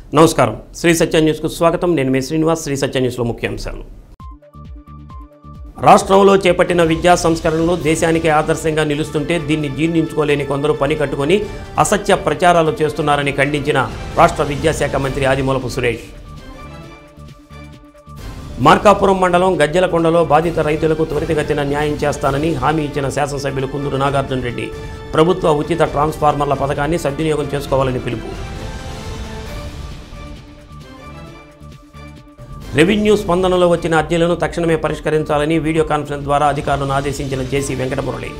నమస్కారం శ్రీ సత్య న్యూస్కు స్వాగతం నేను మీ శ్రీనివాస్ శ్రీ సత్య న్యూస్లో ముఖ్యాంశాలు రాష్ట్రంలో చేపట్టిన విద్యా సంస్కరణలు దేశానికి ఆదర్శంగా నిలుస్తుంటే దీన్ని జీర్ణించుకోలేని కొందరు పని కట్టుకొని అసత్య ప్రచారాలు చేస్తున్నారని ఖండించిన రాష్ట్ర విద్యాశాఖ మంత్రి ఆదిమూలపు సురేష్ మార్కాపురం మండలం గజ్జలకొండలో బాధిత రైతులకు త్వరితగతిన న్యాయం చేస్తానని హామీ ఇచ్చిన శాసనసభ్యులు కుందూరు నాగార్జున రెడ్డి ప్రభుత్వ ఉచిత ట్రాన్స్ఫార్మర్ల పథకాన్ని సద్వినియోగం చేసుకోవాలని పిలుపు రెవెన్యూ స్పందనలో వచ్చిన అర్జీలను తక్షణమే పరిష్కరించాలని వీడియో కాన్ఫరెన్స్ ద్వారా అధికారులను ఆదేశించిన జేసీ వెంకటమురళి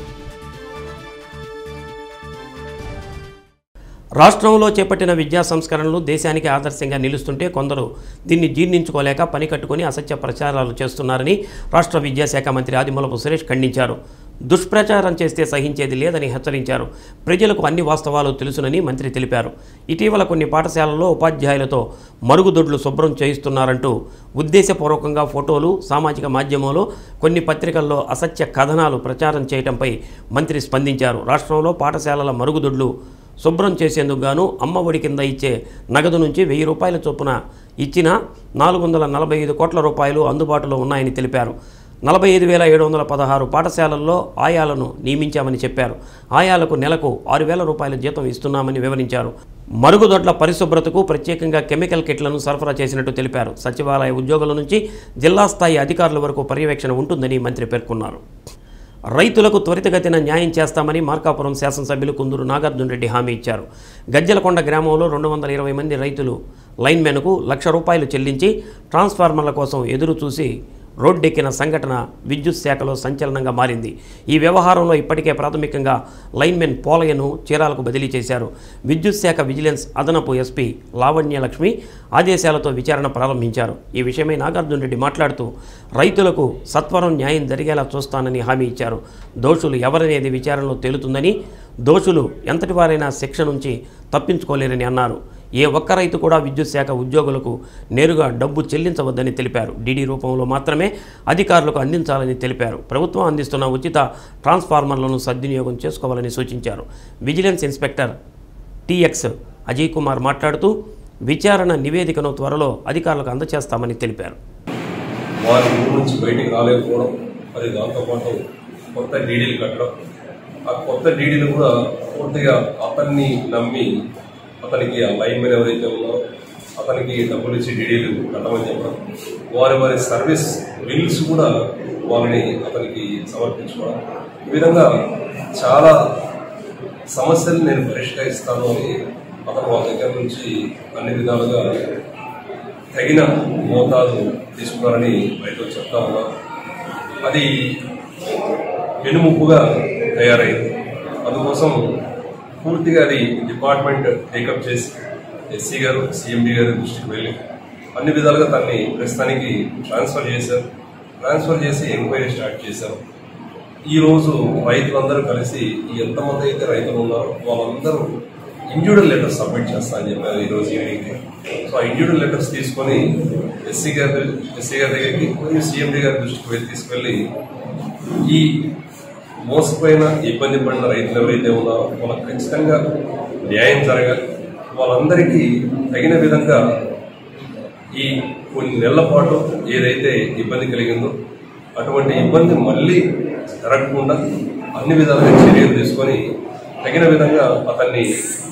రాష్ట్రంలో చేపట్టిన విద్యా సంస్కరణలు దేశానికి ఆదర్శంగా నిలుస్తుంటే కొందరు దీన్ని జీర్ణించుకోలేక పని కట్టుకుని అసత్య ప్రచారాలు చేస్తున్నారని రాష్ట్ర విద్యాశాఖ మంత్రి ఆదిమూలపు సురేష్ ఖండించారు దుష్ప్రచారం చేస్తే సహించేది లేదని హెచ్చరించారు ప్రజలకు అన్ని వాస్తవాలు తెలుసునని మంత్రి తెలిపారు ఇటీవల కొన్ని పాఠశాలల్లో ఉపాధ్యాయులతో మరుగుదొడ్లు శుభ్రం చేయిస్తున్నారంటూ ఉద్దేశపూర్వకంగా ఫోటోలు సామాజిక మాధ్యమంలో కొన్ని పత్రికల్లో అసత్య కథనాలు ప్రచారం చేయడంపై మంత్రి స్పందించారు రాష్ట్రంలో పాఠశాలల మరుగుదొడ్లు శుభ్రం చేసేందుకు గాను అమ్మ ఒడి కింద ఇచ్చే నగదు నుంచి వెయ్యి రూపాయల చొప్పున ఇచ్చిన నాలుగు వందల నలభై ఐదు కోట్ల రూపాయలు అందుబాటులో ఉన్నాయని తెలిపారు నలభై ఐదు వేల ఏడు వందల పదహారు పాఠశాలల్లో ఆయాలను నియమించామని చెప్పారు ఆయాలకు నెలకు ఆరు వేల రూపాయల జీతం ఇస్తున్నామని వివరించారు మరుగుదొడ్ల పరిశుభ్రతకు ప్రత్యేకంగా కెమికల్ కిట్లను సరఫరా చేసినట్టు తెలిపారు సచివాలయ ఉద్యోగుల నుంచి జిల్లా స్థాయి అధికారుల వరకు పర్యవేక్షణ ఉంటుందని మంత్రి పేర్కొన్నారు రైతులకు త్వరితగతిన న్యాయం చేస్తామని మార్కాపురం శాసనసభ్యులు కుందూరు నాగార్జున రెడ్డి హామీ ఇచ్చారు గజ్జలకొండ గ్రామంలో రెండు వందల ఇరవై మంది రైతులు లైన్మెన్కు లక్ష రూపాయలు చెల్లించి ట్రాన్స్ఫార్మర్ల కోసం ఎదురు చూసి రోడ్డెక్కిన సంఘటన విద్యుత్ శాఖలో సంచలనంగా మారింది ఈ వ్యవహారంలో ఇప్పటికే ప్రాథమికంగా లైన్మెన్ పోలయ్యను చీరాలకు బదిలీ చేశారు విద్యుత్ శాఖ విజిలెన్స్ అదనపు ఎస్పీ లావణ్య లక్ష్మి ఆదేశాలతో విచారణ ప్రారంభించారు ఈ విషయమై నాగార్జున రెడ్డి మాట్లాడుతూ రైతులకు సత్వరం న్యాయం జరిగేలా చూస్తానని హామీ ఇచ్చారు దోషులు ఎవరనేది విచారణలో తేలుతుందని దోషులు ఎంతటి వారైనా శిక్ష నుంచి తప్పించుకోలేరని అన్నారు ఏ ఒక్క రైతు కూడా విద్యుత్ శాఖ ఉద్యోగులకు నేరుగా డబ్బు చెల్లించవద్దని తెలిపారు డీడీ రూపంలో మాత్రమే అధికారులకు అందించాలని తెలిపారు ప్రభుత్వం అందిస్తున్న ఉచిత ట్రాన్స్ఫార్మర్లను సద్వినియోగం చేసుకోవాలని సూచించారు విజిలెన్స్ ఇన్స్పెక్టర్ టీఎక్స్ అజయ్ కుమార్ మాట్లాడుతూ విచారణ నివేదికను త్వరలో అధికారులకు అందజేస్తామని తెలిపారు వారి ఊరు నుంచి బయటికి రాలేకపోవడం మరి దాంతోపాటు కొత్త డీడీలు కట్టడం ఆ కొత్త డీడీలు కూడా పూర్తిగా అతన్ని నమ్మి అతనికి ఆ లైన్మెన్ ఎవరైతే ఉన్నారో అతనికి డబ్బులు ఇచ్చి డీడీలు కట్టమని చెప్పడం వారి వారి సర్వీస్ బిల్స్ కూడా వాళ్ళని అతనికి సమర్పించుకోవడం ఈ విధంగా చాలా సమస్యలు నేను పరిష్కరిస్తాను అని అతను వాళ్ళ దగ్గర నుంచి అన్ని విధాలుగా తగిన మోతాదు తీసుకున్నారని రైతులు చెప్తా ఉన్నారు అది వెనుముప్పుగా తయారైంది అందుకోసం పూర్తిగా అది డిపార్ట్మెంట్ టేకప్ చేసి ఎస్సీ గారు సిఎండి గారి దృష్టికి వెళ్ళి అన్ని విధాలుగా తన్ని ప్రస్తుతానికి ట్రాన్స్ఫర్ చేశారు ట్రాన్స్ఫర్ చేసి ఎంక్వైరీ స్టార్ట్ చేశారు ఈ రోజు రైతులందరూ కలిసి ఎంతమంది అయితే రైతులు ఉన్నారో వాళ్ళందరూ ఇండివిజువల్ లెటర్స్ సబ్మిట్ చేస్తా అని చెప్పారు ఈ రోజు ఈవినింగ్ సో ఆ ఇండివిజువల్ లెటర్స్ తీసుకొని ఎస్సీ గారి ఎస్సీ గారి దగ్గరికి మరియు సీఎండీ గారి దృష్టికి వెళ్ళి తీసుకెళ్ళి ఈ మోసపోయిన ఇబ్బంది పడిన రైతులు ఎవరైతే ఉన్నారో వాళ్ళకి ఖచ్చితంగా న్యాయం జరగాలి వాళ్ళందరికీ తగిన విధంగా ఈ కొన్ని నెలల పాటు ఏదైతే ఇబ్బంది కలిగిందో అటువంటి ఇబ్బంది మళ్ళీ జరగకుండా అన్ని విధాలుగా చర్యలు తీసుకొని తగిన విధంగా అతన్ని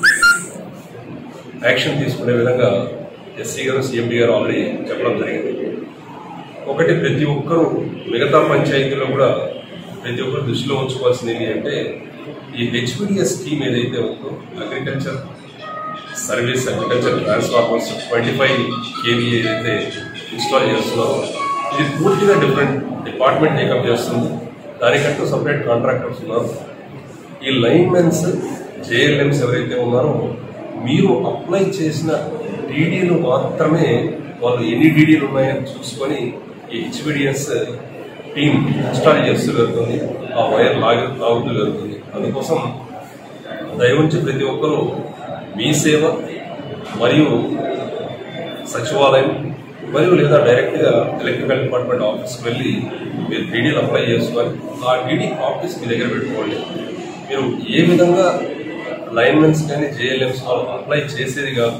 యాక్షన్ తీసుకునే విధంగా ఎస్సీ గారు సిఎండి గారు ఆల్రెడీ చెప్పడం జరిగింది ఒకటి ప్రతి ఒక్కరూ మిగతా పంచాయతీలో కూడా ప్రతి ఒక్కరు దృష్టిలో ఉంచుకోవాల్సింది ఏంటి అంటే ఈ హెచ్పిడిఎస్ స్కీమ్ ఏదైతే ఉందో agriculture service agriculture transformers twenty five KV ఏదైతే ఇన్స్టాల్ చేస్తున్నారో ఇది పూర్తిగా డిఫరెంట్ డిపార్ట్మెంట్ టేకప్ చేస్తుంది దానికంటూ సపరేట్ కాంట్రాక్టర్స్ ఉన్నారు ఈ లైన్మెన్స్ జేఎల్ఎంస్ ఎవరైతే ఉన్నారో మీరు అప్లై చేసిన డీడీలు మాత్రమే వాళ్ళు ఎన్ని డీడీలు ఉన్నాయని చూసుకొని ఈ హెచ్బిడిఎస్ టీం ఇన్స్టాల్ చేస్తూ జరుగుతుంది ఆ వైర్ లాగి లాగుతూ జరుగుతుంది అందుకోసం దయవుంచి ప్రతి ఒక్కరూ మీ సేవ మరియు సచివాలయం మరియు లేదా డైరెక్ట్గా ఎలక్ట్రికల్ డిపార్ట్మెంట్ ఆఫీస్కి వెళ్ళి మీరు డీడీలు అప్లై చేసుకొని ఆ డీడీ కాపీస్ మీ దగ్గర పెట్టుకోండి మీరు ఏ విధంగా లైన్మెన్స్ కానీ జేఎల్ఎంస్ వాళ్ళు అప్లై చేసేది కాదు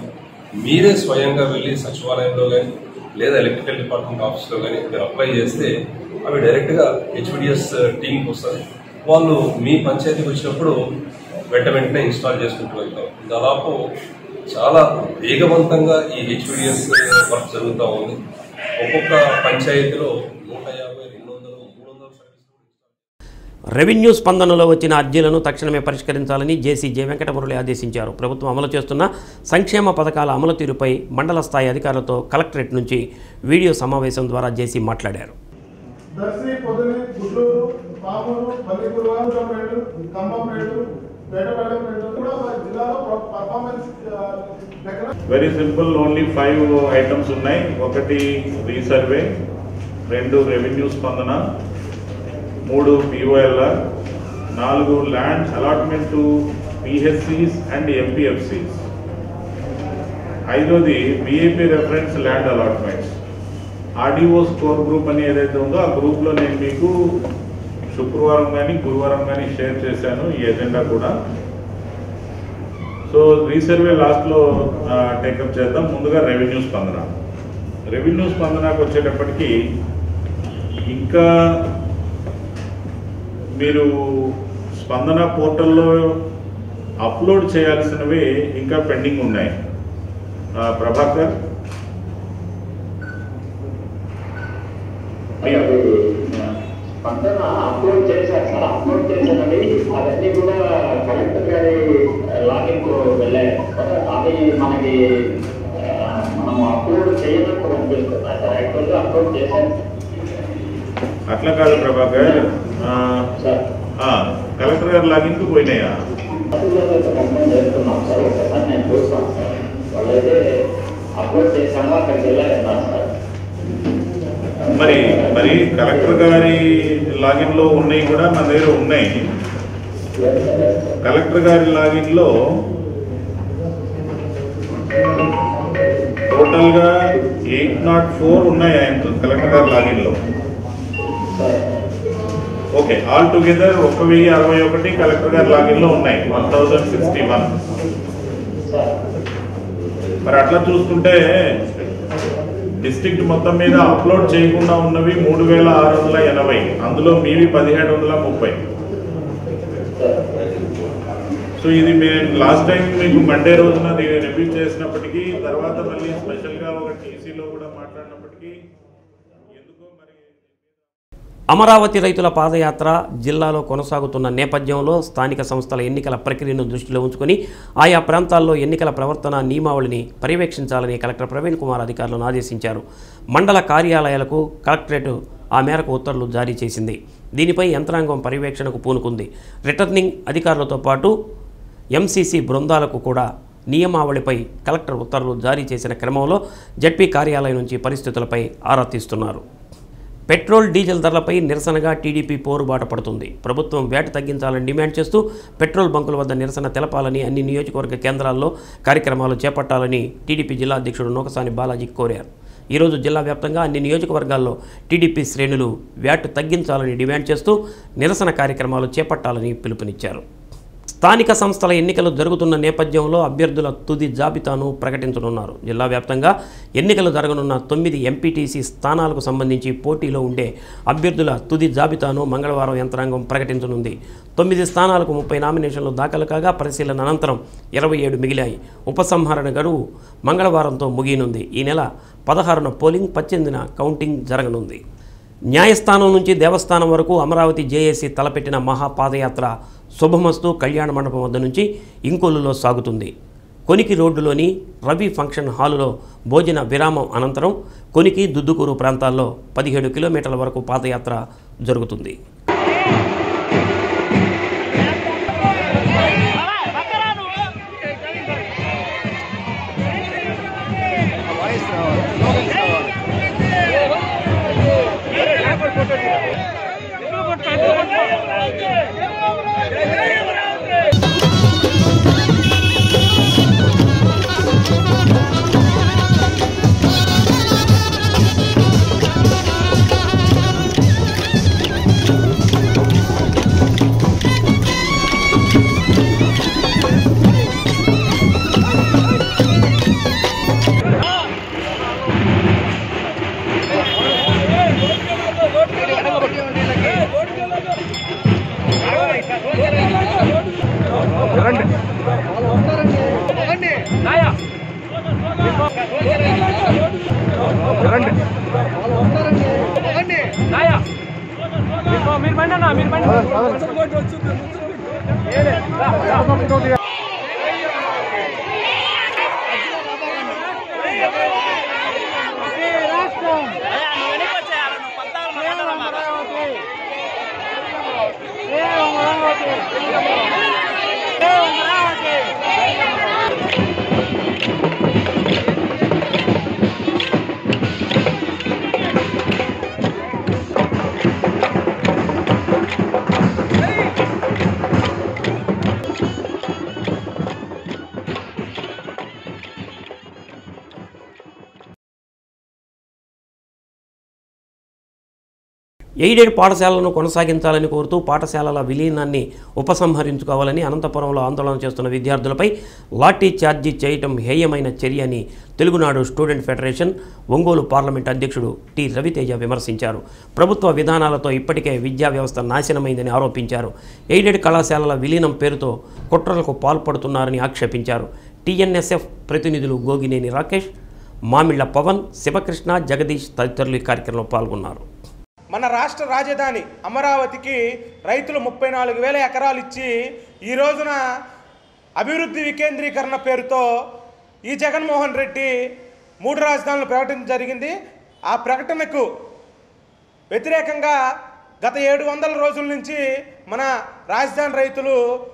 మీరే స్వయంగా వెళ్ళి సచివాలయంలో కానీ లేదా ఎలక్ట్రికల్ డిపార్ట్మెంట్ ఆఫీస్లో కానీ మీరు అప్లై చేస్తే అవి డైరెక్ట్గా హెచ్పిడిఎస్ టీంకి వస్తుంది వాళ్ళు మీ పంచాయతీకి వచ్చినప్పుడు వెంట వెంటనే ఇన్స్టాల్ చేసుకుంటూ వెళ్తాం దాదాపు చాలా వేగవంతంగా ఈ హెచ్పిడిఎస్ వర్క్ జరుగుతూ ఉంది ఒక్కొక్క పంచాయతీలో నూట యాభై రెండు వందలు మూడు వందల సర్వీసులు రెవెన్యూ స్పందనలో వచ్చిన అర్జీలను తక్షణమే పరిష్కరించాలని జేసీ జె వెంకటమురళి ఆదేశించారు ప్రభుత్వం అమలు చేస్తున్న సంక్షేమ పథకాల అమలు తీరుపై మండల స్థాయి అధికారులతో కలెక్టరేట్ నుంచి వీడియో సమావేశం ద్వారా జేసీ మాట్లాడారు దర్శి పొదిలి గుడ్లూరు పామూరు పల్లిపురవారు ఖమ్మంపేట పేటపల్లి కూడా మన జిల్లాలో పర్ఫార్మెన్స్ దగ్గర very simple only five items ఉన్నాయి ఒకటి రీసర్వే రెండు రెవెన్యూ స్పందన మూడు పిఓఎల్ఆర్ నాలుగు land allotment to PHCs and MPFCs ఐదోది VIP reference land allotments RDO score group అని ఏదైతే ఉందో ఆ గ్రూప్లో నేను మీకు శుక్రవారం కానీ గురువారం కానీ షేర్ చేశాను ఈ ఎజెండా కూడా సో రీసర్వే లాస్ట్లో టేకప్ చేద్దాం ముందుగా రెవెన్యూ స్పందన రెవెన్యూ స్పందనకు వచ్చేటప్పటికి ఇంకా మీరు స్పందన పోర్టల్లో అప్లోడ్ చేయాల్సినవి ఇంకా పెండింగ్ ఉన్నాయి ఆ, ప్రభాకర్ అది స్పందన అప్లోడ్ చేశారు సార్ అప్లోడ్ చేశానని అవన్నీ కూడా కలెక్టర్ గారి లాగిన్ కు వెళ్ళాయి సార్ అది మనకి ఆ, మనం అప్లోడ్ చేయనప్పుడు అనిపిస్తుంది సార్ యాక్చువల్గా అప్లోడ్ చేశాను అట్లా కాదు ప్రభాకర్ ఆ, సార్ ఆ, కలెక్టర్ గారు లాగిన్కి పోయినాయా అయితే కంప్లైంట్ చేస్తున్నాం సార్ ఒకసారి నేను చూస్తాను సార్ వాళ్ళైతే అప్లోడ్ చేశాను అక్కడికి వెళ్ళారన్నారు సార్ మరి మరి కలెక్టర్ గారి లాగిన్లో ఉన్నాయి కూడా మన దగ్గర ఉన్నాయి లేదు సార్, లేదు సార్. కలెక్టర్ గారి లాగిన్లో టోటల్ గా ఎయిట్ నాట్ ఫోర్ ఉన్నాయి ఆయన కలెక్టర్ గారి లాగిన్లో సార్ ఓకే ఆల్ టుగెదర్ ఒక వెయ్యి అరవై ఒకటి కలెక్టర్ గారి లాగిన్లో ఉన్నాయి one thousand sixty one sir మరి అట్లా చూసుకుంటే డిస్ట్రిక్ట్ మొత్తం మీద అప్లోడ్ చేయకుండా ఉన్నవి మూడు వేల ఆరు వందల ఎనభై అందులో మీవి పదిహేడు వందల ముప్పై సార్ సో ఇది మేము లాస్ట్ టైం మీకు మండే రోజున రివ్యూ చేసినప్పటికీ తర్వాత మళ్ళీ స్పెషల్గా ఒక టీసీలో కూడా మాట్లాడినప్పటికీ ఎందుకో మరి అమరావతి రైతుల పాదయాత్ర జిల్లాలో కొనసాగుతున్న నేపథ్యంలో స్థానిక సంస్థల ఎన్నికల ప్రక్రియను దృష్టిలో ఉంచుకొని ఆయా ప్రాంతాల్లో ఎన్నికల ప్రవర్తన నియమావళిని పర్యవేక్షించాలని కలెక్టర్ ప్రవీణ్ కుమార్ అధికారులను ఆదేశించారు మండల కార్యాలయాలకు కలెక్టరేట్ ఆ మేరకు ఉత్తర్వులు జారీ చేసింది దీనిపై యంత్రాంగం పర్యవేక్షణకు పూనుకుంది రిటర్నింగ్ అధికారులతో పాటు ఎంసీసీ బృందాలకు కూడా నియమావళిపై కలెక్టర్ ఉత్తర్వులు జారీ చేసిన క్రమంలో జడ్పీ కార్యాలయం నుంచి పరిస్థితులపై ఆరా తీస్తున్నారు పెట్రోల్ డీజిల్ ధరలపై నిరసనగా టీడీపీ పోరుబాట పడుతుంది ప్రభుత్వం వేట తగ్గించాలని డిమాండ్ చేస్తూ పెట్రోల్ బంకుల వద్ద నిరసన తెలపాలని అన్ని నియోజకవర్గ కేంద్రాల్లో కార్యక్రమాలు చేపట్టాలని టీడీపీ జిల్లా అధ్యక్షుడు నూకసాని బాలాజీ కోరారు ఈరోజు జిల్లా వ్యాప్తంగా అన్ని నియోజకవర్గాల్లో టీడీపీ శ్రేణులు వ్యాట్ తగ్గించాలని డిమాండ్ చేస్తూ నిరసన కార్యక్రమాలు చేపట్టాలని పిలుపునిచ్చారు స్థానిక సంస్థల ఎన్నికలు జరుగుతున్న నేపథ్యంలో అభ్యర్థుల తుది జాబితాను ప్రకటించనున్నారు జిల్లా వ్యాప్తంగా ఎన్నికలు జరగనున్న తొమ్మిది ఎంపీటీసీ స్థానాలకు సంబంధించి పోటీలో ఉండే అభ్యర్థుల తుది జాబితాను మంగళవారం యంత్రాంగం ప్రకటించనుంది తొమ్మిది స్థానాలకు ముప్పై నామినేషన్లు దాఖలు కాగా పరిశీలన అనంతరం ఇరవై ఏడు మిగిలాయి ఉపసంహరణ గడువు మంగళవారంతో ముగియనుంది ఈ నెల పదహారున పోలింగ్ పద్దెనిమిదిన కౌంటింగ్ జరగనుంది న్యాయస్థానం నుంచి దేవస్థానం వరకు అమరావతి జేఏసీ తలపెట్టిన మహాపాదయాత్ర శుభమస్తు కళ్యాణ మండపం వద్ద నుంచి ఇంకొల్లులో సాగుతుంది కొనికి రోడ్డులోని రవి ఫంక్షన్ హాలులో భోజన విరామం అనంతరం కొనికి దుద్దుకూరు ప్రాంతాల్లో పదిహేడు కిలోమీటర్ల వరకు పాదయాత్ర జరుగుతుంది ఎయిడెడ్ పాఠశాలను కొనసాగించాలని కోరుతూ పాఠశాలల విలీనాన్ని ఉపసంహరించుకోవాలని అనంతపురంలో ఆందోళన చేస్తున్న విద్యార్థులపై లాఠీ ఛార్జీ చేయటం హేయమైన చర్య అని Telugunadu student federation Ongole parliament అధ్యక్షుడు టి రవితేజ విమర్శించారు ప్రభుత్వ విధానాలతో ఇప్పటికే విద్యా వ్యవస్థ నాశనమైందని ఆరోపించారు ఎయిడెడ్ కళాశాలల విలీనం పేరుతో కుట్రలకు పాల్పడుతున్నారని ఆక్షేపించారు టీఎన్ఎస్ఎఫ్ ప్రతినిధులు గోగినేని రాకేష్ మామిళ్ల పవన్ శివకృష్ణ జగదీష్ తదితరులు ఈ కార్యక్రమంలో పాల్గొన్నారు మన రాష్ట్ర రాజధాని అమరావతికి రైతులు ముప్పై నాలుగు వేల ఎకరాలు ఇచ్చి ఈ రోజున అభివృద్ధి వికేంద్రీకరణ పేరుతో ఈ జగన్మోహన్ రెడ్డి మూడు రాజధానులు ప్రకటించడం జరిగింది ఆ ప్రకటనకు వ్యతిరేకంగా గత ఏడు వందల రోజుల నుంచి మన రాజధాని రైతులు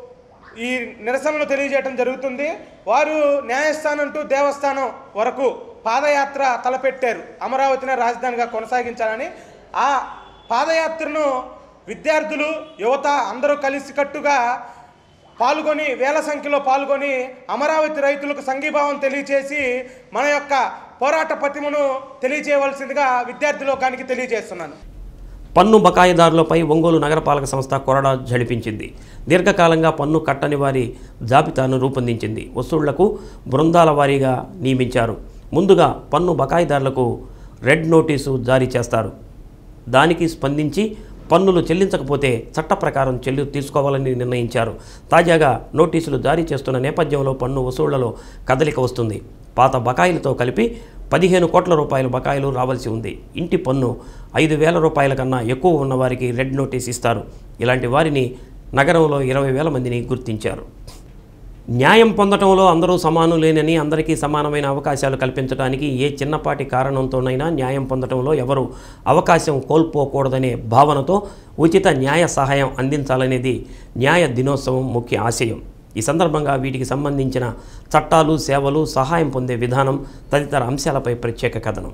ఈ నిరసనలు తెలియజేయడం జరుగుతుంది వారు న్యాయస్థానం టు దేవస్థానం వరకు పాదయాత్ర తలపెట్టారు అమరావతిని రాజధానిగా కొనసాగించాలని ఆ పాదయాత్రను విద్యార్థులు యువత అందరూ కలిసికట్టుగా పాల్గొని వేల సంఖ్యలో పాల్గొని అమరావతి రైతులకు సంఘీభావం తెలియచేసి మన యొక్క పోరాట పటిమను తెలియజేయవలసిందిగా విద్యార్థి లోకానికి తెలియజేస్తున్నాను పన్ను బకాయిదారులపై ఒంగోలు నగరపాలక సంస్థ కొరడా జడిపించింది దీర్ఘకాలంగా పన్ను కట్టని వారి జాబితాను రూపొందించింది వసూళ్లకు బృందాల వారీగా నియమించారు ముందుగా పన్ను బకాయిదారులకు రెడ్ నోటీసు జారీ చేస్తారు దానికి స్పందించి పన్నులు చెల్లించకపోతే చట్ట ప్రకారం చెల్లి తీసుకోవాలని నిర్ణయించారు తాజాగా నోటీసులు జారీ చేస్తున్న నేపథ్యంలో పన్ను వసూళ్లలో కదలిక వస్తుంది పాత బకాయిలతో కలిపి పదిహేను కోట్ల రూపాయల బకాయిలు రావాల్సి ఉంది ఇంటి పన్ను ఐదు వేల రూపాయల కన్నా ఎక్కువ ఉన్నవారికి రెడ్ నోటీస్ ఇస్తారు ఇలాంటి వారిని నగరంలో ఇరవై వేల మందిని గుర్తించారు న్యాయం పొందటంలో అందరూ సమానులేనని అందరికీ సమానమైన అవకాశాలు కల్పించడానికి ఏ చిన్నపాటి కారణంతోనైనా న్యాయం పొందటంలో ఎవరు అవకాశం కోల్పోకూడదనే భావనతో ఉచిత న్యాయ సహాయం అందించాలనేది న్యాయ దినోత్సవం ముఖ్య ఆశయం ఈ సందర్భంగా వీటికి సంబంధించిన చట్టాలు సేవలు సహాయం పొందే విధానం తదితర అంశాలపై ప్రత్యేక కథనం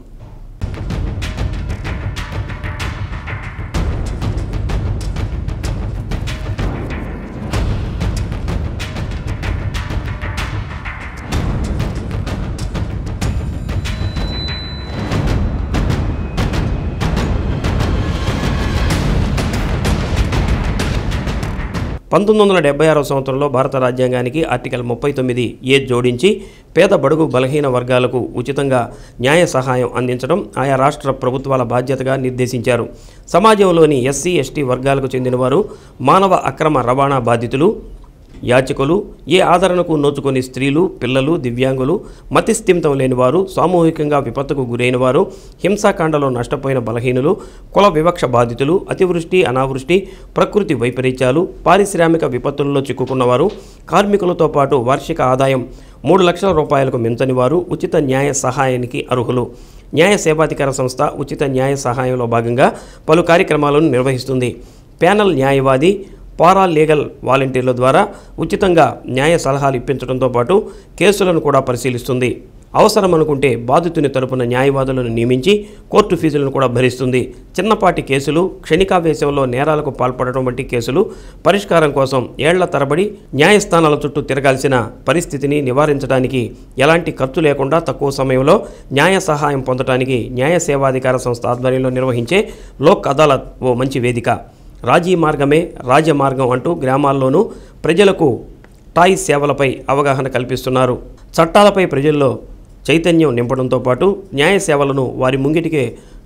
పంతొమ్మిది వందల డెబ్బై ఆరవ సంవత్సరంలో భారత రాజ్యాంగానికి ఆర్టికల్ ముప్పై తొమ్మిది ఏ జోడించి పేద బడుగు బలహీన వర్గాలకు ఉచితంగా న్యాయ సహాయం అందించడం ఆయా రాష్ట్ర ప్రభుత్వాల బాధ్యతగా నిర్దేశించారు సమాజంలోని ఎస్సీ ఎస్టీ వర్గాలకు చెందినవారు మానవ అక్రమ రవాణా బాధితులు యాచకులు ఏ ఆదరణకు నోచుకొని స్త్రీలు పిల్లలు దివ్యాంగులు మతిస్థిమితం లేనివారు సామూహికంగా విపత్తుకు గురైన వారు హింసాకాండలో నష్టపోయిన బలహీనులు కుల వివక్ష బాధితులు అతివృష్టి అనావృష్టి ప్రకృతి వైపరీత్యాలు పారిశ్రామిక విపత్తుల్లో చిక్కుకున్నవారు కార్మికులతో పాటు వార్షిక ఆదాయం మూడు లక్షల రూపాయలకు మించని వారు ఉచిత న్యాయ సహాయానికి అర్హులు న్యాయ సేవాధికార సంస్థ ఉచిత న్యాయ సహాయంలో భాగంగా పలు కార్యక్రమాలను నిర్వహిస్తుంది ప్యానల్ న్యాయవాది పారా లీగల్ వాలంటీర్ల ద్వారా ఉచితంగా న్యాయ సలహాలు ఇప్పించడంతో పాటు కేసులను కూడా పరిశీలిస్తుంది అవసరం అనుకుంటే బాధితుని తరపున న్యాయవాదులను నియమించి కోర్టు ఫీజులను కూడా భరిస్తుంది చిన్నపాటి కేసులు క్షణికావేశంలో నేరాలకు పాల్పడటం వంటి కేసులు పరిష్కారం కోసం ఏళ్ల తరబడి న్యాయస్థానాల చుట్టూ తిరగాల్సిన పరిస్థితిని నివారించడానికి ఎలాంటి ఖర్చు లేకుండా తక్కువ సమయంలో న్యాయ సహాయం పొందడానికి న్యాయ సేవాధికార సంస్థ ఆధ్వర్యంలో నిర్వహించే లోక్ అదాలత్ ఓ మంచి వేదిక రాజీ మార్గమే రాజమార్గం అంటూ గ్రామాల్లోనూ ప్రజలకు టాయ్ సేవలపై అవగాహన కల్పిస్తున్నారు చట్టాలపై ప్రజల్లో చైతన్యం నింపడంతో పాటు న్యాయ సేవలను వారి ముంగిటికే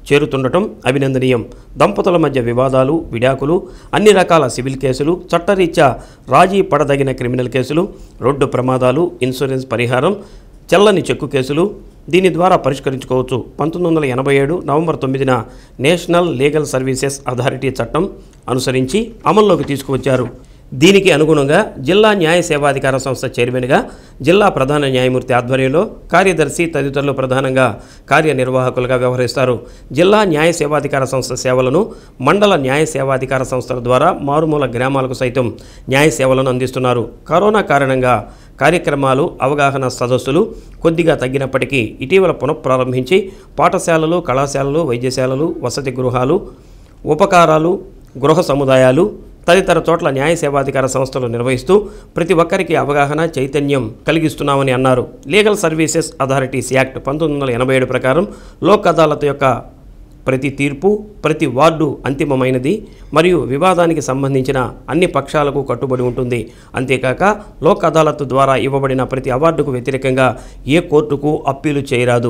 చేరుతుండటం అభినందనీయం దంపతుల మధ్య వివాదాలు విడాకులు అన్ని రకాల సివిల్ కేసులు చట్టరీత్యా రాజీ పడదగిన క్రిమినల్ కేసులు రోడ్డు ప్రమాదాలు ఇన్సూరెన్స్ పరిహారం చెల్లని చెక్కు కేసులు దీని ద్వారా పరిష్కరించుకోవచ్చు పంతొమ్మిది వందల ఎనభై ఏడు నవంబర్ తొమ్మిదిన నేషనల్ లీగల్ సర్వీసెస్ అథారిటీ చట్టం అనుసరించి అమల్లోకి తీసుకువచ్చారు దీనికి అనుగుణంగా జిల్లా న్యాయ సేవాధికార సంస్థ చైర్మన్గా జిల్లా ప్రధాన న్యాయమూర్తి ఆధ్వర్యంలో కార్యదర్శి తదితరులు ప్రధానంగా కార్యనిర్వాహకులుగా వ్యవహరిస్తారు జిల్లా న్యాయ సేవాధికార సంస్థ సేవలను మండల న్యాయ సేవాధికార సంస్థల ద్వారా మారుమూల గ్రామాలకు సైతం న్యాయ సేవలను అందిస్తున్నారు కరోనా కారణంగా కార్యక్రమాలు అవగాహన సదస్సులు కొద్దిగా తగ్గినప్పటికీ ఇటీవల పునఃప్రారంభించి పాఠశాలలు కళాశాలలు వైద్యశాలలు వసతి గృహాలు ఉపకారాలు గృహ సముదాయాలు తదితర చోట్ల న్యాయ సేవాధికార సంస్థలు నిర్వహిస్తూ ప్రతి ఒక్కరికి అవగాహన చైతన్యం కలిగిస్తున్నామని అన్నారు లీగల్ సర్వీసెస్ అథారిటీస్ యాక్ట్ పంతొమ్మిది వందల ఎనభై ఏడు ప్రకారం లోక్ అదాలత్ యొక్క ప్రతి తీర్పు ప్రతి వార్డు అంతిమమైనది మరియు వివాదానికి సంబంధించిన అన్ని పక్షాలకు కట్టుబడి ఉంటుంది అంతేకాక లోక్ అదాలత్ ద్వారా ఇవ్వబడిన ప్రతి అవార్డుకు వ్యతిరేకంగా ఏ కోర్టుకు అప్పీలు చేయరాదు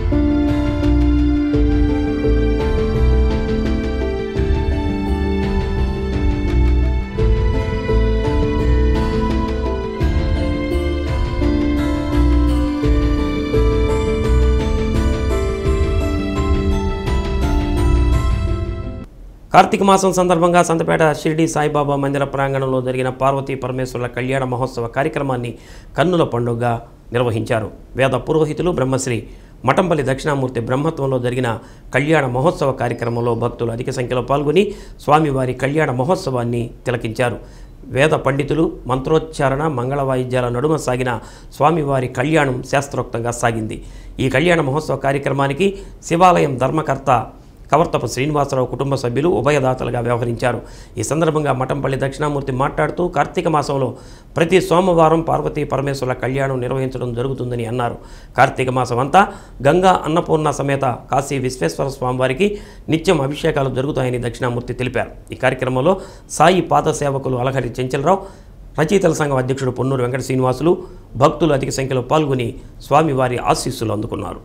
కార్తీక మాసం సందర్భంగా సంతపేట షిరిడి సాయిబాబా మందిర ప్రాంగణంలో జరిగిన పార్వతీ పరమేశ్వరుల కళ్యాణ మహోత్సవ కార్యక్రమాన్ని కన్నుల పండుగగా నిర్వహించారు వేద పురోహితులు బ్రహ్మశ్రీ మఠంపల్లి దక్షిణామూర్తి బ్రహ్మత్వంలో జరిగిన కళ్యాణ మహోత్సవ కార్యక్రమంలో భక్తులు అధిక సంఖ్యలో పాల్గొని స్వామివారి కళ్యాణ మహోత్సవాన్ని తిలకించారు వేద పండితులు మంత్రోచ్చారణ మంగళ వాయిద్యాల నడుమ సాగిన స్వామివారి కళ్యాణం శాస్త్రోక్తంగా సాగింది ఈ కళ్యాణ మహోత్సవ కార్యక్రమానికి శివాలయం ధర్మకర్త కవర్తపు శ్రీనివాసరావు కుటుంబ సభ్యులు ఉభయదాతలుగా వ్యవహరించారు ఈ సందర్భంగా మఠంపల్లి దక్షిణామూర్తి మాట్లాడుతూ కార్తీక మాసంలో ప్రతి సోమవారం పార్వతీ పరమేశ్వరుల కళ్యాణం నిర్వహించడం జరుగుతుందని అన్నారు కార్తీక మాసం అంతా గంగా అన్నపూర్ణ సమేత కాశీ విశ్వేశ్వర స్వామివారికి నిత్యం అభిషేకాలు జరుగుతాయని దక్షిణామూర్తి తెలిపారు ఈ కార్యక్రమంలో సాయి పాద సేవకులు అలహరి చెంచలరావు రచయితల సంఘం అధ్యక్షుడు పొన్నూరు వెంకట శ్రీనివాసులు భక్తులు అధిక సంఖ్యలో పాల్గొని స్వామివారి ఆశీస్సులు అందుకున్నారు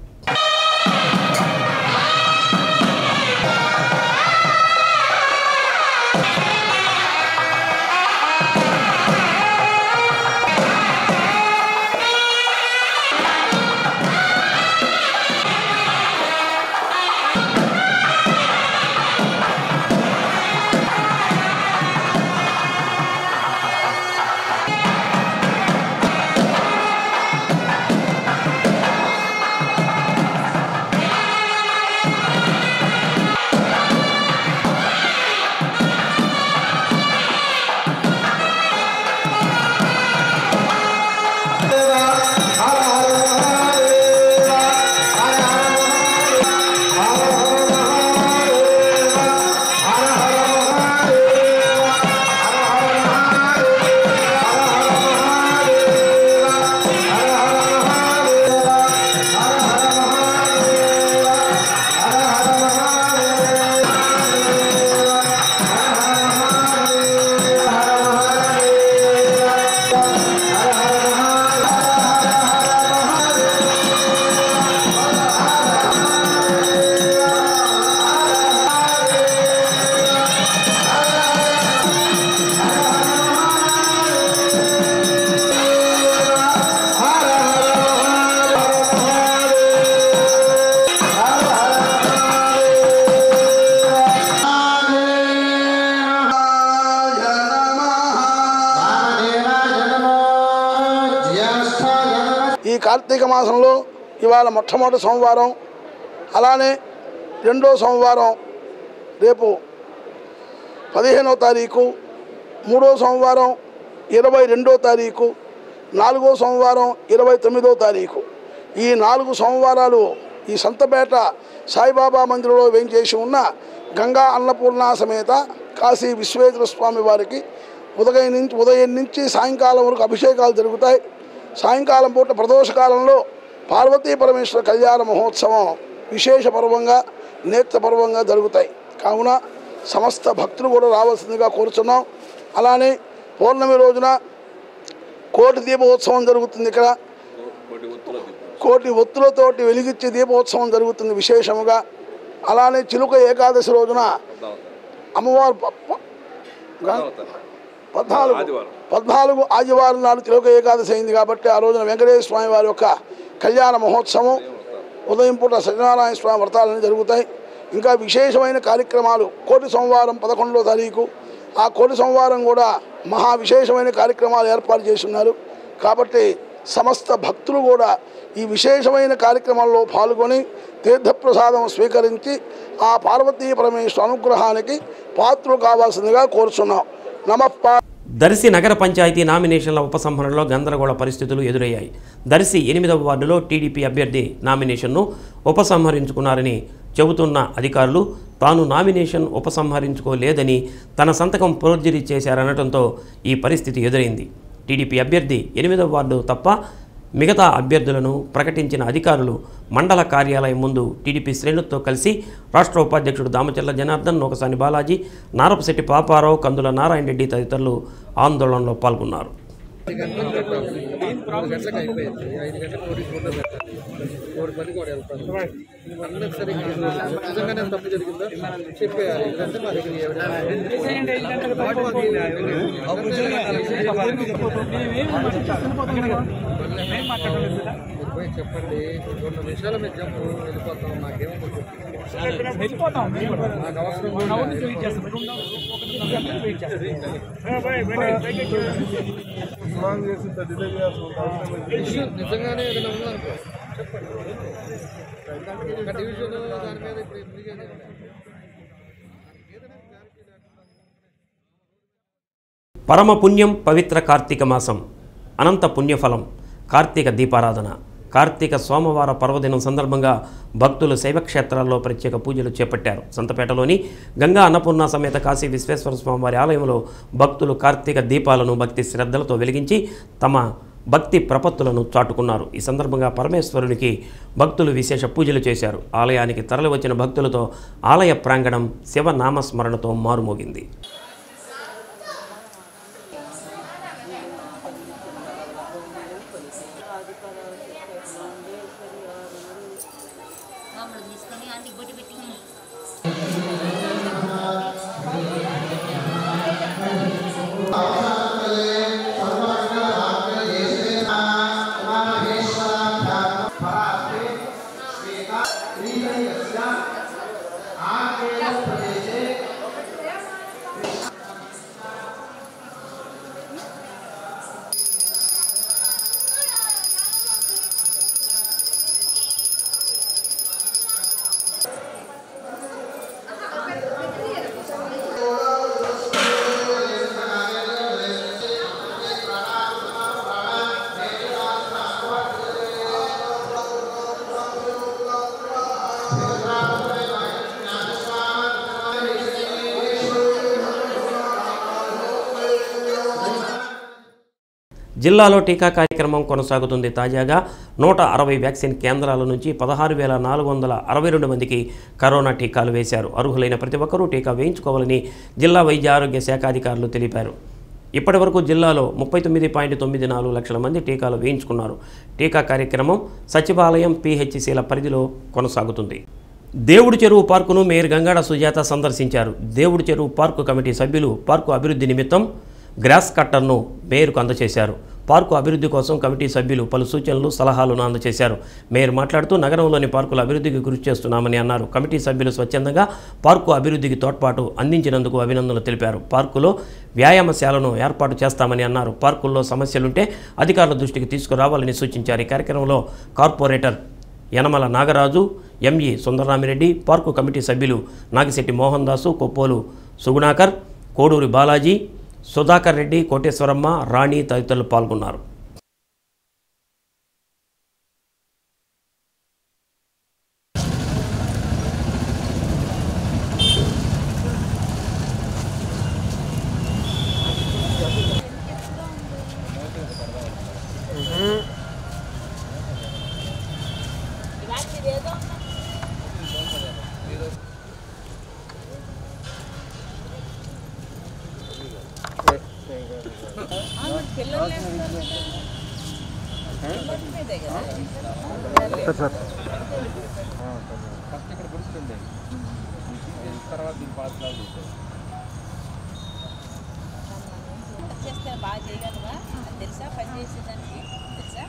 ఈ కార్తీక మాసంలో ఇవాళ మొట్టమొదటి సోమవారం అలానే రెండో సోమవారం రేపు పదిహేనో తారీఖు మూడో సోమవారం ఇరవై రెండో తారీఖు నాలుగో సోమవారం ఇరవై తొమ్మిదో తారీఖు ఈ నాలుగు సోమవారాలు ఈ సంతపేట సాయిబాబా మందిరంలో వేంచేసి ఉన్న గంగా అన్నపూర్ణ సమేత కాశీ విశ్వేశ్వర స్వామి వారికి ఉదయం నుంచి ఉదయం నుంచి సాయంకాలం వరకు అభిషేకాలు జరుగుతాయి సాయంకాలం పూట ప్రదోషకాలంలో పార్వతీ పరమేశ్వర కళ్యాణ మహోత్సవం విశేష పర్వంగా నేత్ర పర్వంగా జరుగుతాయి కావున సమస్త భక్తులు కూడా రావాల్సిందిగా కోరుచున్నాం అలానే పౌర్ణమి రోజున కోటి దీపోత్సవం జరుగుతుంది ఇక్కడ కోటి ఒత్తులతోటి వెలిగించే దీపోత్సవం జరుగుతుంది విశేషముగా అలానే చిలుక ఏకాదశి రోజున అమ్మవారు ప- ప- పద్నాలుగు పద్నాలుగు ఆదివారం నాడు తిలక ఏకాదశి అయింది కాబట్టి ఆ రోజున వెంకటేశ్వర స్వామి వారి యొక్క కళ్యాణ మహోత్సవం ఉదయం పూట సత్యనారాయణ స్వామి వ్రతాలన్నీ జరుగుతాయి ఇంకా విశేషమైన కార్యక్రమాలు కోటి సోమవారం పదకొండవ తారీఖు ఆ కోటి సోమవారం కూడా మహా విశేషమైన కార్యక్రమాలు ఏర్పాటు చేస్తున్నారు కాబట్టి సమస్త భక్తులు కూడా ఈ విశేషమైన కార్యక్రమాల్లో పాల్గొని తీర్థప్రసాదం స్వీకరించి ఆ పార్వతీ పరమేశ్వర అనుగ్రహానికి పాత్రలు కావాల్సిందిగా కోరుచున్నాం నమః దర్శి నగర పంచాయతీ నామినేషన్ల ఉపసంహరణలో గందరగోళ పరిస్థితులు ఎదురయ్యాయి దర్శి ఎనిమిదవ వార్డులో టీడీపీ అభ్యర్థి నామినేషన్ను ఉపసంహరించుకున్నారని చెబుతున్న అధికారులు తాను నామినేషన్ ఉపసంహరించుకోలేదని తన సంతకం ఫోర్జరీ చేశారనడంతో ఈ పరిస్థితి ఎదురైంది టీడీపీ అభ్యర్థి ఎనిమిదవ వార్డు తప్ప మిగతా అభ్యర్థులను ప్రకటించిన అధికారులు మండల కార్యాలయం ముందు టీడీపీ శ్రేణులతో కలిసి రాష్ట్ర ఉపాధ్యక్షుడు దామచర్ల జనార్దన్ నోకసాని బాలాజీ నారపశెట్టి పాపారావు కందుల నారాయణ రెడ్డి తదితరులు ఆందోళనలో పాల్గొన్నారు మూడు గంటలకు అయిపోయింది ఐదు గంటలకు పోలీసు ఫోటో పెట్టాలి మూడు పని కూడా వెళ్తాను అందరికి సరిగ్గా నిజంగానే తప్పు జరిగిందో చెప్పేయాలి ఎందుకంటే మా దగ్గర మీరు పోయి చెప్పండి రెండు నిమిషాల మీద జంపు వెళ్ళిపోతాం మాకేమో నాకు అవసరం ఇష్యూ నిజంగానే ఏదైనా ఉందనుకో చెప్పండి ఒక డివిజన్ దాని మీద ఇప్పుడు ఎందుకు ఏదైనా పరమ పుణ్యం పవిత్ర కార్తీక మాసం అనంత పుణ్యఫలం కార్తీక దీపారాధన కార్తీక సోమవార పర్వదినం సందర్భంగా భక్తులు శైవక్షేత్రాల్లో ప్రత్యేక పూజలు చేపట్టారు సంతపేటలోని గంగా అన్నపూర్ణ సమేత కాశీ విశ్వేశ్వర స్వామివారి ఆలయంలో భక్తులు కార్తీక దీపాలను భక్తి శ్రద్ధలతో వెలిగించి తమ భక్తి ప్రపత్తులను చాటుకున్నారు ఈ సందర్భంగా పరమేశ్వరునికి భక్తులు విశేష పూజలు చేశారు ఆలయానికి తరలివచ్చిన భక్తులతో ఆలయ ప్రాంగణం శివనామస్మరణతో మారుమోగింది మామూలు తీసుకొని ఆంటీ బొట్టి పెట్టి జిల్లాలో టీకా కార్యక్రమం కొనసాగుతుంది తాజాగా నూట అరవై వ్యాక్సిన్ కేంద్రాల నుంచి పదహారు వేల నాలుగు వందల అరవై రెండు మందికి కరోనా టీకాలు వేశారు అర్హులైన ప్రతి ఒక్కరూ టీకా వేయించుకోవాలని జిల్లా వైద్య ఆరోగ్య శాఖ అధికారులు తెలిపారు ఇప్పటి వరకు జిల్లాలో ముప్పై తొమ్మిది పాయింట్ తొమ్మిది నాలుగు లక్షల మంది టీకాలు వేయించుకున్నారు టీకా కార్యక్రమం సచివాలయం పిహెచ్సిల పరిధిలో కొనసాగుతుంది దేవుడి చెరువు పార్కును మేయర్ గంగాడ సుజాత సందర్శించారు దేవుడి చెరువు పార్కు కమిటీ సభ్యులు పార్కు అభివృద్ధి నిమిత్తం గ్రాస్ కట్టర్ను మేయర్కు అందజేశారు పార్కు అభివృద్ధి కోసం కమిటీ సభ్యులు పలు సూచనలు సలహాలను అందజేశారు మేయర్ మాట్లాడుతూ నగరంలోని పార్కుల అభివృద్ధికి కృషి చేస్తున్నామని అన్నారు కమిటీ సభ్యులు స్వచ్ఛందంగా పార్కు అభివృద్ధికి తోడ్పాటు అందించినందుకు అభినందనలు తెలిపారు పార్కులో వ్యాయామశాలను ఏర్పాటు చేస్తామని అన్నారు పార్కుల్లో సమస్యలుంటే అధికారుల దృష్టికి తీసుకురావాలని సూచించారు ఈ కార్యక్రమంలో corporator Yanamala Nagaraju ME Sundararamireddy park committee సభ్యులు నాగిశెట్టి మోహన్ దాసు కొప్పోలు సుగుణాకర్ కోడూరి బాలాజీ సుధాకర్ రెడ్డి కోటేశ్వరమ్మ రాణి తదితరులు పాల్గొన్నారు చేస్తే బాగా చేయగలవా అది తెలుసా పని చేసేదానికి తెలుసా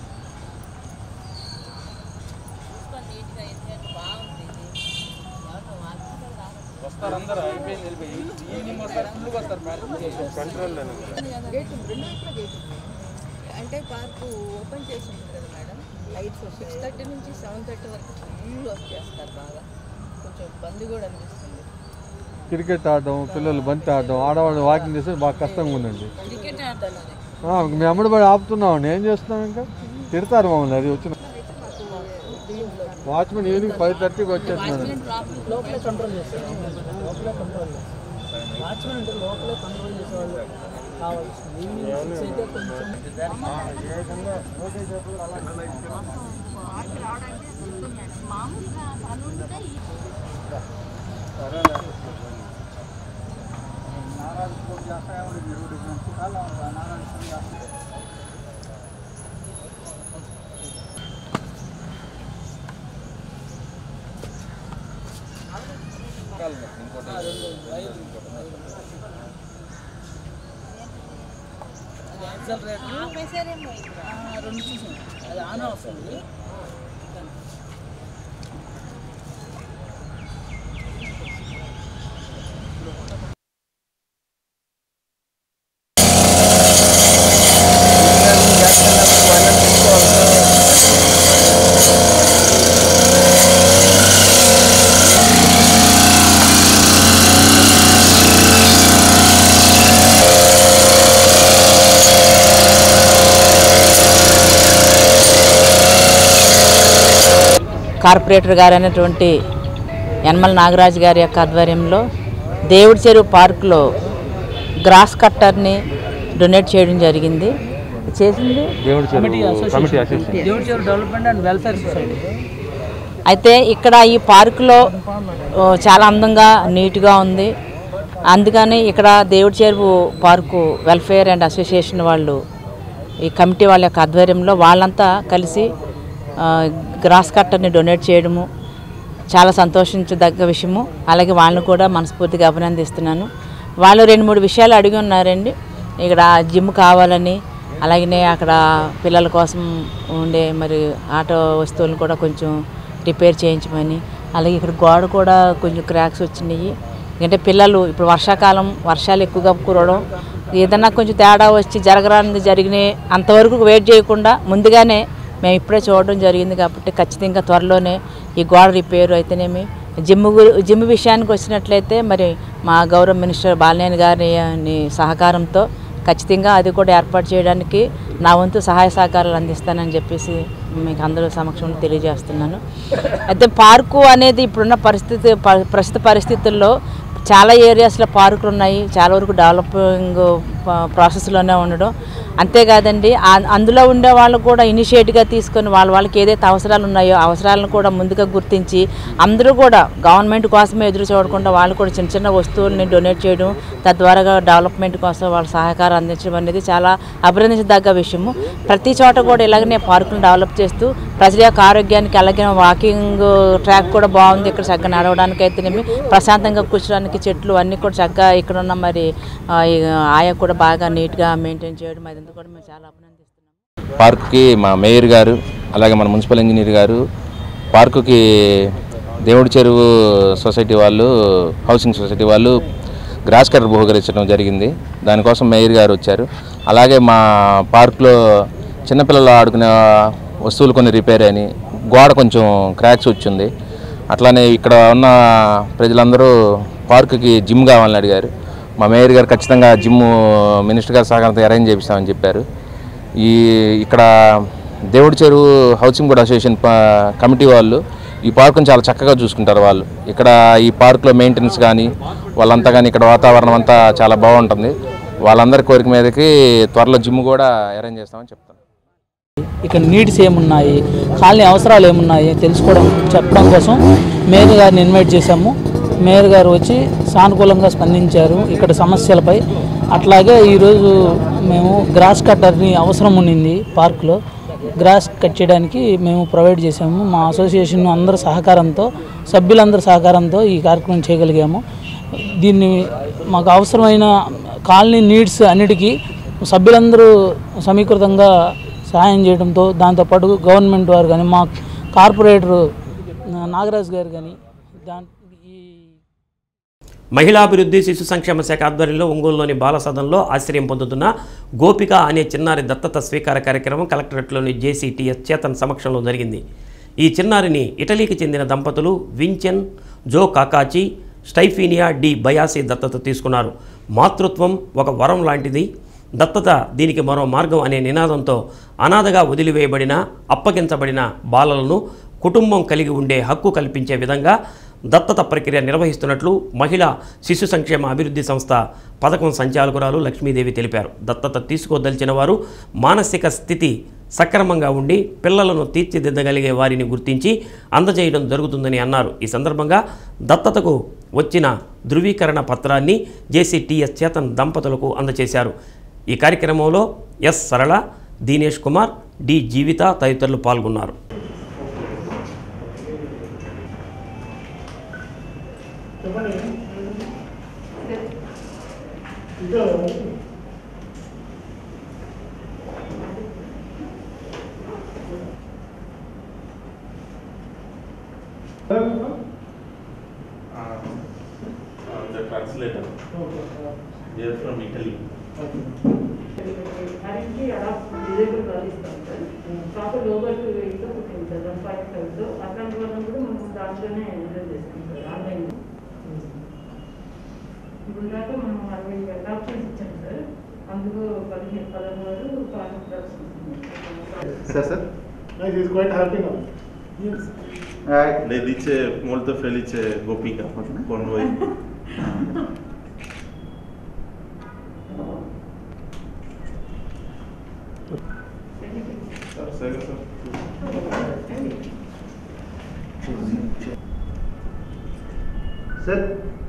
చూసుకోండి నీట్గా ఎందుకంటే బాగుంది ఇది ఎవరితో వాళ్ళు రారు. వస్తారు అందరూ అయిపోయింది వెళ్ళిపోయి ఈవినింగ్ వస్తారు ఫుల్గా వస్తారు మేడం కంట్రోల్ గేట్ ఉంది, రెండు వైపులా గేట్ ఉంది. అంటే పార్కు ఓపెన్ చేసి ఉంటుంది కదా మేడం లైట్స్ సిక్స్ థర్టీ నుంచి సెవెన్ థర్టీ వరకు ఫుల్ వర్క్ చేస్తారు బాగా కొంచెం ఇబ్బంది కూడా అనిపిస్తుంది క్రికెట్ ఆడడం పిల్లలు బంతి ఆడడం ఆడవాళ్ళు వాకింగ్ చేస్తే బాగా కష్టంగా ఉందండి క్రికెట్ ఆడతాను అది ఆ, మేము అమ్మడి పడి ఆపుతున్నామండి ఏం చేస్తున్నాం ఇంకా తిడతారు మమ్మల్ని అది వచ్చిన వాచ్మెన్ ఈవినింగ్ ఫైవ్ థర్టీకి వచ్చేస్తున్నాడు లోపలే కంట్రోల్ చేస్తారు లోపలే కంట్రోల్ వాచ్మెన్ అంటే లోపలే కంట్రోల్ చేసేవాళ్ళు కావాల్సింది అయితే కొంచెం రెండు చూసాను అది ఆన్ వస్తుంది కార్పొరేటర్ గారు అయినటువంటి యనమల నాగరాజు గారి యొక్క ఆధ్వర్యంలో దేవుడి చెరువు పార్కులో గ్రాస్ కట్టర్ని డొనేట్ చేయడం జరిగింది చేసింది దేవుడి చెరువు కమిటీ అసోసియేషన్ దేవుడి చెరువు డెవలప్మెంట్ అండ్ వెల్ఫేర్ సొసైటీ అయితే ఇక్కడ ఈ పార్కులో ఓ, చాలా అందంగా నీట్గా ఉంది అందుకని ఇక్కడ దేవుడి చెరువు పార్కు వెల్ఫేర్ అండ్ అసోసియేషన్ వాళ్ళు ఈ కమిటీ వాళ్ళ యొక్క ఆధ్వర్యంలో వాళ్ళంతా కలిసి ఆ, గ్రాస్ కట్టర్ని డొనేట్ చేయడము చాలా సంతోషించదగ్గ విషయము అలాగే వాళ్ళని కూడా మనస్ఫూర్తిగా అభినందిస్తున్నాను వాళ్ళు రెండు మూడు విషయాలు అడిగి ఉన్నారండి ఇక్కడ జిమ్ కావాలని అలాగనే అక్కడ పిల్లల కోసం ఉండే మరి ఆటో వస్తువులను కూడా కొంచెం రిపేర్ చేయించమని అలాగే ఇక్కడ గోడ కూడా కొంచెం క్రాక్స్ వచ్చినాయి ఎందుకంటే పిల్లలు ఇప్పుడు వర్షాకాలం వర్షాలు ఎక్కువగా కురవడం ఏదన్నా కొంచెం తేడా వచ్చి జరగరానిది జరిగినాయి అంతవరకు వెయిట్ చేయకుండా ముందుగానే మేము ఇప్పుడే చూడడం జరిగింది కాబట్టి ఖచ్చితంగా త్వరలోనే ఈ గోడ రిపేరు అయితేనేమి జిమ్ గు- జిమ్ విషయానికి వచ్చినట్లయితే మరి మా గౌరవ మినిస్టర్ బాలినేని గారి ని సహకారంతో ఖచ్చితంగా అది కూడా ఏర్పాటు చేయడానికి నా వంతు సహాయ సహకారాలు అందిస్తానని చెప్పేసి మీకు అందరూ సమక్షంలో తెలియజేస్తున్నాను అయితే పార్కు అనేది ఇప్పుడున్న పరిస్థితి ప- ప్రస్తుత పరిస్థితుల్లో చాలా ఏరియాస్లో పార్కులు ఉన్నాయి చాలా వరకు డెవలపింగ్ ప- ప్రాసెస్లోనే ఉండడం అంతేకాదండి ఆ- అందులో ఉండే వాళ్ళు కూడా ఇనిషియేటివ్గా తీసుకొని వాళ్ళ వాళ్ళకి ఏదైతే అవసరాలు ఉన్నాయో ఆ అవసరాలను కూడా ముందుగా గుర్తించి అందరూ కూడా గవర్నమెంట్ కోసమే ఎదురు చూడకుండా వాళ్ళు కూడా చిన్న చిన్న వస్తువుల్ని డొనేట్ చేయడం తద్వారా డెవలప్మెంట్ కోసం వాళ్ళ సహకారం అందించడం అనేది చాలా అభినందించదగ్గ విషయము ప్రతి చోట కూడా ఇలాగనే పార్కులను డెవలప్ చేస్తూ ప్రజల యొక్క ఆరోగ్యానికి అలాగే వాకింగ్ ట్రాక్ కూడా బాగుంది ఇక్కడ చక్కగా నడవడానికి అయితేనేమి ప్రశాంతంగా కూర్చోడానికి చెట్లు అన్నీ కూడా చక్కగా ఇక్కడ ఉన్న మరి ఆ, ఈ ఆయా కూడా బాగా నీట్గా మెయింటైన్ చేయడం అదంతా కూడా మేము చాలా అభినందిస్తున్నాం పార్కుకి మా మేయర్ గారు అలాగే మన మున్సిపల్ ఇంజనీర్ గారు పార్కుకి దేవుడి చెరువు సొసైటీ వాళ్ళు హౌసింగ్ సొసైటీ వాళ్ళు గ్రాస్ కట్టర్ బహుకరించడం జరిగింది దానికోసం మేయర్ గారు వచ్చారు అలాగే మా పార్కులో చిన్నపిల్లలు ఆడుకునే వస్తువులు కొన్ని రిపేర్ అయినాయి గోడ కొంచెం క్రాక్స్ వచ్చింది అట్లానే ఇక్కడ ఉన్న ప్రజలందరూ పార్కుకి జిమ్ కావాలని అడిగారు మా మేయర్ గారు ఖచ్చితంగా జిమ్ మినిస్టర్ గారి సహకారంతో అరేంజ్ చేపిస్తామని చెప్పారు ఈ ఇక్కడ దేవుడి చెరువు హౌసింగ్ బోర్డ్ అసోసియేషన్ ప- కమిటీ వాళ్ళు ఈ పార్కుని చాలా చక్కగా చూసుకుంటారు వాళ్ళు ఇక్కడ ఈ పార్కులో మెయింటెనెన్స్ కానీ వాళ్ళంతా కానీ ఇక్కడ వాతావరణం అంతా చాలా బాగుంటుంది వాళ్ళందరి కోరిక మీదకి త్వరలో జిమ్ కూడా అరేంజ్ చేస్తామని చెప్తాను ఇక్కడ నీడ్స్ ఏమున్నాయి కాలనీ అవసరాలు ఏమున్నాయి తెలుసుకోవడం చెప్పడం కోసం మేయర్ గారిని ఇన్వైట్ చేశాము మేయర్ గారు వచ్చి సానుకూలంగా స్పందించారు ఇక్కడ సమస్యలపై అట్లాగే ఈరోజు మేము గ్రాస్ కట్టర్ని అవసరం ఉండింది పార్కులో గ్రాస్ కట్ చేయడానికి మేము ప్రొవైడ్ చేసాము మా అసోసియేషన్ అందరి సహకారంతో సభ్యులందరి సహకారంతో ఈ కార్యక్రమం చేయగలిగాము దీన్ని మాకు అవసరమైన కాలనీ నీడ్స్ అన్నిటికీ సభ్యులందరూ సమీకృతంగా సహాయం చేయడంతో దాంతోపాటు గవర్నమెంట్ వారు కానీ మా కార్పొరేటర్ నాగరాజు గారు కానీ దాని మహిళాభివృద్ధి శిశు సంక్షేమ శాఖ ఆధ్వర్యంలో ఒంగోలులోని బాల సదన్లో ఆశ్రయం పొందుతున్న గోపిక అనే చిన్నారి దత్తత స్వీకార కార్యక్రమం కలెక్టరేట్లోని జేసీటీఎస్ చేతన్ సమక్షంలో జరిగింది ఈ చిన్నారిని ఇటలీకి చెందిన దంపతులు వించెన్ జో కాకాచి స్టైఫీనియా డి బయాసి దత్తత తీసుకున్నారు మాతృత్వం ఒక వరం లాంటిది దత్తత దీనికి మరో మార్గం అనే నినాదంతో అనాథగా వదిలివేయబడిన అప్పగించబడిన బాలలను కుటుంబం కలిగి ఉండే హక్కు కల్పించే విధంగా దత్తత ప్రక్రియ నిర్వహిస్తున్నట్లు మహిళా శిశు సంక్షేమ అభివృద్ధి సంస్థ పథకం సంచాలకురాలు లక్ష్మీదేవి తెలిపారు దత్తత తీసుకోదలిచిన వారు మానసిక స్థితి సక్రమంగా ఉండి పిల్లలను తీర్చిదిద్దగలిగే వారిని గుర్తించి అందజేయడం జరుగుతుందని అన్నారు ఈ సందర్భంగా దత్తతకు వచ్చిన ధృవీకరణ పత్రాన్ని జేసీటీఎస్ చేతన్ దంపతులకు అందజేశారు ఈ కార్యక్రమంలో ఎస్ సరళ దీనేష్ కుమార్ డి జీవిత తదితరులు పాల్గొన్నారు the translator. They are from Italy. currently adopt disabled girl ఇస్తాం సార్ ప్రాపర్ లోగల్ వెయిట్తో పుట్టింది సార్ వన్ ఫైవ్ ఫైవ్తో అట్లాంటి వాళ్ళని కూడా మనం దాంట్లోనే ఎంజాయ్ చేస్తాం సార్ ఆన్లైన్ ఇప్పుడు దాకా మనం అరవై అడాప్షన్స్ ఇచ్చాం సార్ అందులో పదిహేను పదమూడు conference Sir, sir. Nice, he's quite happy now. Yes. Le dice molto felice Gopika con voi. Sir.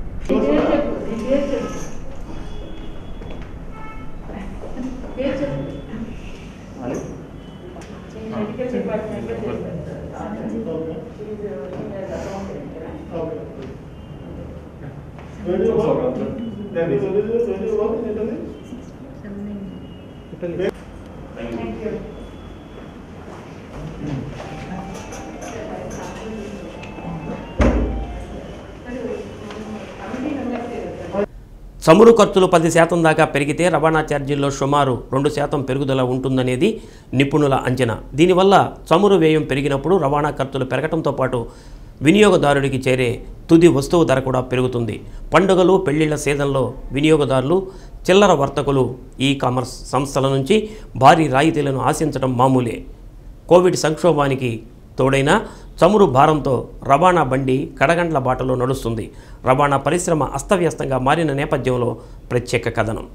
Medical డిపార్ట్మెంట్లో చేస్తాను sir Where do you work? Where do you, where do you work in Italy? Italy. Thank you. చమురు ఖర్చులు పది శాతం దాకా పెరిగితే రవాణా ఛార్జీల్లో సుమారు రెండు శాతం పెరుగుదల ఉంటుందనేది నిపుణుల అంచనా దీనివల్ల చమురు వ్యయం పెరిగినప్పుడు రవాణా ఖర్చులు పెరగడంతో పాటు వినియోగదారుడికి చేరే తుది వస్తువు ధర కూడా పెరుగుతుంది పండుగలు పెళ్లిళ్ల సీజన్లో వినియోగదారులు చిల్లర వర్తకులు ఈ కామర్స్ సంస్థల నుంచి భారీ రాయితీలను ఆశించడం మామూలే కోవిడ్ సంక్షోభానికి తోడైన చమురు భారంతో రవాణా బండి కడగండ్ల బాటలో నడుస్తుంది రవాణా పరిశ్రమ అస్తవ్యస్తంగా మారిన నేపథ్యంలో ప్రత్యేక కథనం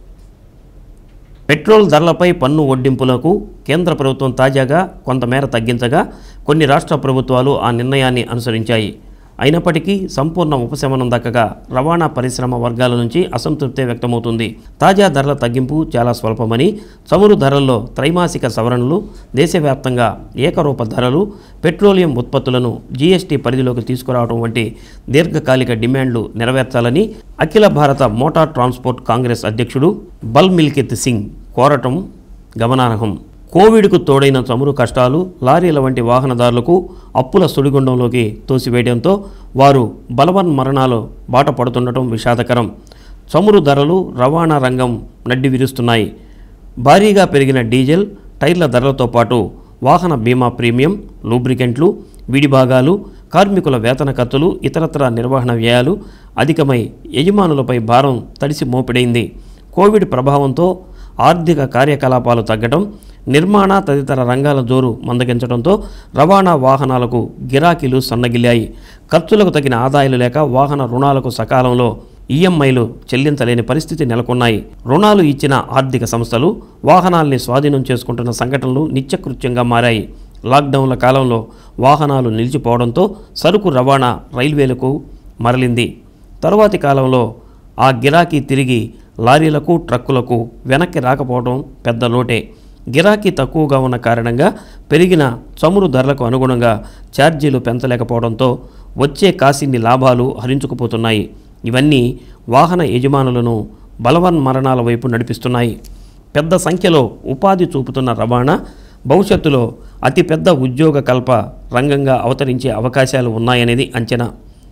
పెట్రోల్ ధరలపై పన్ను వడ్డింపులకు కేంద్ర ప్రభుత్వం తాజాగా కొంతమేర తగ్గించగా కొన్ని రాష్ట్ర ప్రభుత్వాలు ఆ నిర్ణయాన్ని అనుసరించాయి అయినప్పటికీ సంపూర్ణ ఉపశమనం దక్కగా రవాణా పరిశ్రమ వర్గాల నుంచి అసంతృప్తి వ్యక్తమవుతుంది తాజా ధరల తగ్గింపు చాలా స్వల్పమని చమురు ధరల్లో త్రైమాసిక సవరణలు దేశవ్యాప్తంగా ఏకరూప ధరలు పెట్రోలియం ఉత్పత్తులను జీఎస్టీ పరిధిలోకి తీసుకురావడం వంటి దీర్ఘకాలిక డిమాండ్లు నెరవేర్చాలని అఖిల భారత మోటార్ ట్రాన్స్పోర్ట్ కాంగ్రెస్ అధ్యక్షుడు బల్ మిల్కిత్ సింగ్ కోరటం గమనార్హం కోవిడ్కు తోడైన చమురు కష్టాలు లారీల వంటి వాహనదారులకు అప్పుల సుడిగుండంలోకి తోసివేయడంతో వారు బలవన్ మరణాలు బాట పడుతుండటం విషాదకరం చమురు ధరలు రవాణా రంగం నడ్డి విరుస్తున్నాయి భారీగా పెరిగిన డీజిల్ టైర్ల ధరలతో పాటు వాహన బీమా ప్రీమియం లూబ్రికెంట్లు విడిభాగాలు కార్మికుల వేతన ఖర్చులు ఇతరత్ర నిర్వహణ వ్యయాలు అధికమై యజమానులపై భారం తడిసి మోపిడైంది కోవిడ్ ప్రభావంతో ఆర్థిక కార్యకలాపాలు తగ్గడం నిర్మాణ తదితర రంగాల జోరు మందగించడంతో రవాణా వాహనాలకు గిరాకీలు సన్నగిల్లాయి ఖర్చులకు తగిన ఆదాయాలు లేక వాహన రుణాలకు సకాలంలో ఈఎంఐలు చెల్లించలేని పరిస్థితి నెలకొన్నాయి రుణాలు ఇచ్చిన ఆర్థిక సంస్థలు వాహనాల్ని స్వాధీనం చేసుకుంటున్న సంఘటనలు నిత్యకృత్యంగా మారాయి లాక్డౌన్ల కాలంలో వాహనాలు నిలిచిపోవడంతో సరుకు రవాణా రైల్వేలకు మరలింది తరువాతి కాలంలో ఆ గిరాకీ తిరిగి లారీలకు ట్రక్కులకు వెనక్కి రాకపోవడం పెద్ద లోటే గిరాకీ తక్కువగా ఉన్న కారణంగా పెరిగిన చమురు ధరలకు అనుగుణంగా ఛార్జీలు పెంచలేకపోవడంతో వచ్చే కాసిన్ని లాభాలు హరించుకుపోతున్నాయి ఇవన్నీ వాహన యజమానులను బలవన్మరణాల వైపు నడిపిస్తున్నాయి పెద్ద సంఖ్యలో ఉపాధి చూపుతున్న రవాణా భవిష్యత్తులో అతిపెద్ద ఉద్యోగ కల్ప రంగంగా అవతరించే అవకాశాలు ఉన్నాయనేది అంచనా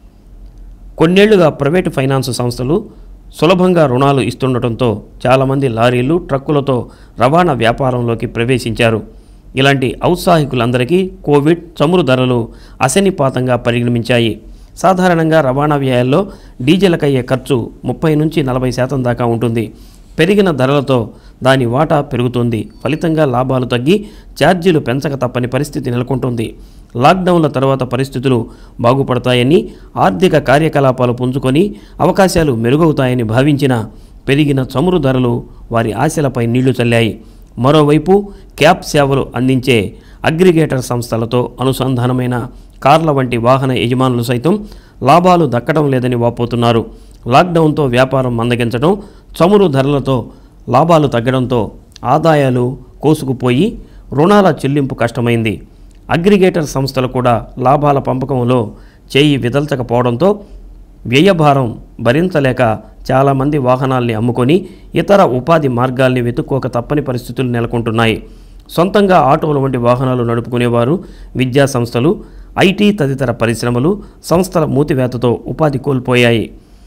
కొన్నేళ్లుగా ప్రైవేటు ఫైనాన్స్ సంస్థలు సులభంగా రుణాలు ఇస్తుండటంతో చాలామంది లారీలు ట్రక్కులతో రవాణా వ్యాపారంలోకి ప్రవేశించారు ఇలాంటి ఔత్సాహికులందరికీ కోవిడ్ చమురు ధరలు అశనిపాతంగా పరిగణించాయి సాధారణంగా రవాణా వ్యయాల్లో డీజిల్కయ్యే ఖర్చు ముప్పై నుంచి నలభై శాతం దాకా ఉంటుంది పెరిగిన ధరలతో దాని వాటా పెరుగుతుంది ఫలితంగా లాభాలు తగ్గి ఛార్జీలు పెంచక తప్పని పరిస్థితి నెలకొంటుంది లాక్డౌన్ల తర్వాత పరిస్థితులు బాగుపడతాయని ఆర్థిక కార్యకలాపాలు పుంజుకొని అవకాశాలు మెరుగవుతాయని భావించిన పెరిగిన చమురు ధరలు వారి ఆశలపై నీళ్లు చల్లాయి మరోవైపు క్యాబ్ సేవలు అందించే అగ్రిగేటర్ సంస్థలతో అనుసంధానమైన కార్ల వంటి వాహన యజమానులు సైతం లాభాలు దక్కడం లేదని వాపోతున్నారు లాక్డౌన్తో వ్యాపారం మందగించడం చమురు ధరలతో లాభాలు తగ్గడంతో ఆదాయాలు కోసుకుపోయి రుణాల చెల్లింపు కష్టమైంది అగ్రిగేటర్ సంస్థలు కూడా లాభాల పంపకంలో చేయి విదల్చకపోవడంతో వ్యయభారం భరించలేక చాలామంది వాహనాల్ని అమ్ముకొని ఇతర ఉపాధి మార్గాల్ని వెతుక్కోక తప్పని పరిస్థితులు నెలకొంటున్నాయి సొంతంగా ఆటోల వంటి వాహనాలు నడుపుకునేవారు విద్యా సంస్థలు ఐటీ తదితర పరిశ్రమలు సంస్థల మూతివేతతో ఉపాధి కోల్పోయాయి